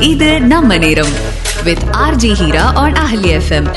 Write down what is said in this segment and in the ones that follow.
இது நம்ம நேரம் வித் ஆர்ஜி ஹீரா ஆன் அஹலி எஃப்எம்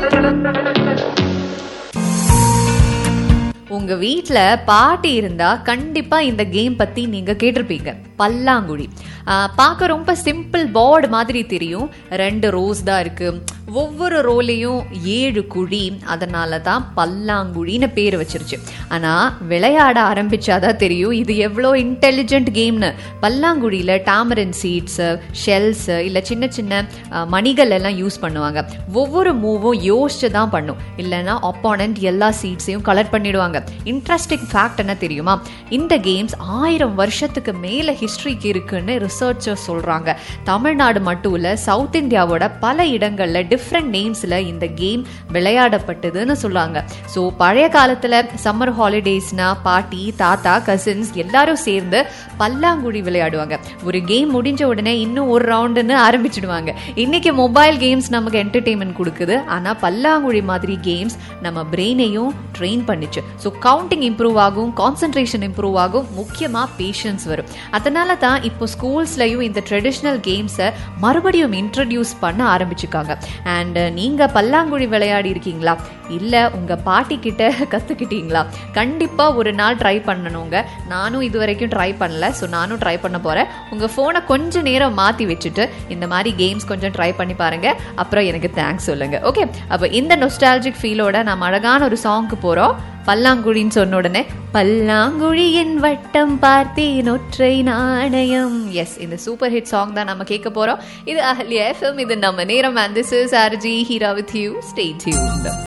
உங்க வீட்ல பாட்டி இருந்தா கண்டிப்பா இந்த கேம் பத்தி நீங்க கேட்டிருப்பீங்க பல்லாங்குழி ஆஹ் பார்க்க ரொம்ப சிம்பிள் போர்டு மாதிரி தெரியும் ரெண்டு ரோஸ் தான் இருக்கு ஒவ்வொரு ரோலையும் ஏழு குழி அதனால தான் பல்லாங்குழின்னு பேர் வச்சிருச்சு ஆனா விளையாட ஆரம்பிச்சாதான் தெரியும் இது எவ்வளோ இன்டெலிஜென்ட் கேம்னு பல்லாங்குழியில டாமரன் சீட்ஸ் ஷெல்ஸ் இல்ல சின்ன சின்ன ஆஹ், மணிகள் எல்லாம் யூஸ் பண்ணுவாங்க ஒவ்வொரு மூவும் யோசிச்சு தான் பண்ணும் இல்லைன்னா ஒப்பானண்ட் எல்லா சீட்ஸையும் கலெக்ட் பண்ணிடுவாங்க இன்ட்ரெஸ்டிங் ஃபேக்ட் என்ன தெரியுமா இந்த கேம்ஸ் ஆயிரம் வருஷத்துக்கு மேல ஹிஸ்டரிக்கு இருக்குன்னு ரிசர்ச்சர்ஸ் சொல்றாங்க தமிழ்நாடு மட்டும் இல்ல சவுத் இந்தியாவோட பல இடங்கள்ல டிஃப்ரெண்ட் நேம்ஸ்ல இந்த கேம் விளையாடப்பட்டதுன்னு சொல்றாங்க ஸோ பழைய காலத்துல சம்மர் ஹாலிடேஸ்னா பாட்டி தாத்தா கசின்ஸ் எல்லாரும் சேர்ந்து பல்லாங்குழி விளையாடுவாங்க ஒரு கேம் முடிஞ்ச உடனே இன்னும் ஒரு ரவுண்டுன்னு ஆரம்பிச்சிடுவாங்க இன்னைக்கு மொபைல் கேம்ஸ் நமக்கு என்டர்டெயின்மெண்ட் கொடுக்குது ஆனா பல்லாங்குழி மாதிரி கேம்ஸ் நம்ம பிரெயினையும் ட்ரெயின் பண்ணிச்சு ஸோ கவுண்டிங் இம்ப்ரூவ் ஆகும் கான்சென்ட்ரேஷன் இம்ப்ரூவ் ஆகும் முக்கியமா பேஷன்ஸ் வரும் அதனால தான் இப்போ ஸ்கூல்ஸ்லயும் இந்த ட்ரெடிஷ்னல் கேம்ஸை மறுபடியும் இன்ட்ரடியூஸ் பண்ண ஆரம்பிச்சுக்காங்க அண்ட் நீங்க பல்லாங்குழி விளையாடி இருக்கீங்களா இல்ல உங்க பாட்டி கிட்ட கத்துக்கிட்டீங்களா கண்டிப்பா ஒரு நாள் ட்ரை பண்ணணுங்க நானும் இது வரைக்கும் ட்ரை பண்ணல ஸோ நானும் ட்ரை பண்ண போறேன் உங்க போனை கொஞ்ச நேரம் மாத்தி வச்சுட்டு இந்த மாதிரி கேம்ஸ் கொஞ்சம் ட்ரை பண்ணி பாருங்க அப்புறம் எனக்கு தேங்க்ஸ் சொல்லுங்க ஓகே அப்போ இந்த நொஸ்டாலஜிக் ஃபீலோட நம்ம அழகான ஒரு சாங்க்கு போறோம் பல்லாங்குழின்னு சொன்ன உடனே பல்லாங்குழியின் வட்டம் பார்த்தேன் ஒற்றை நாணயம் எஸ் இந்த சூப்பர் ஹிட் சாங் தான் நம்ம கேட்க போறோம் இது அஹல்யா எஃப்எம் இது நம்ம நேரம் and this is RJ Heera with you stay tuned